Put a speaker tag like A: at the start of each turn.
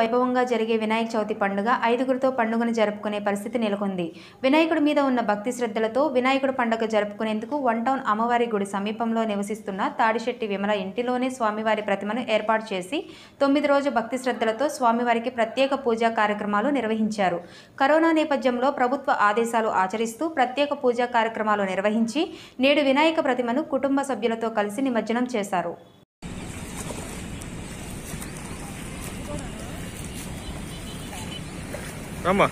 A: వైభవంగా జరిగే వినాయక చవితి పండుగ ఐదుగురితో పండుగను జరుపుకునే పరిస్థితి నెలకొంది వినాయకుడి మీద ఉన్న భక్తి శ్రద్ధలతో వినాయకుడి పండుగ జరుపుకునేందుకు వన్ టౌన్ అమ్మవారి గుడి సమీపంలో నివసిస్తున్న తాడిశెట్టి విమల ఇంటిలోనే స్వామివారి ప్రతిమను ఏర్పాటు చేసి తొమ్మిది రోజు భక్తి శ్రద్ధలతో స్వామివారికి ప్రత్యేక పూజా కార్యక్రమాలు నిర్వహించారు కరోనా నేపథ్యంలో ప్రభుత్వ ఆదేశాలు ఆచరిస్తూ ప్రత్యేక పూజా కార్యక్రమాలు నిర్వహించి నేడు వినాయక ప్రతిమను కుటుంబ సభ్యులతో కలిసి నిమజ్జనం చేశారు
B: రమ్మా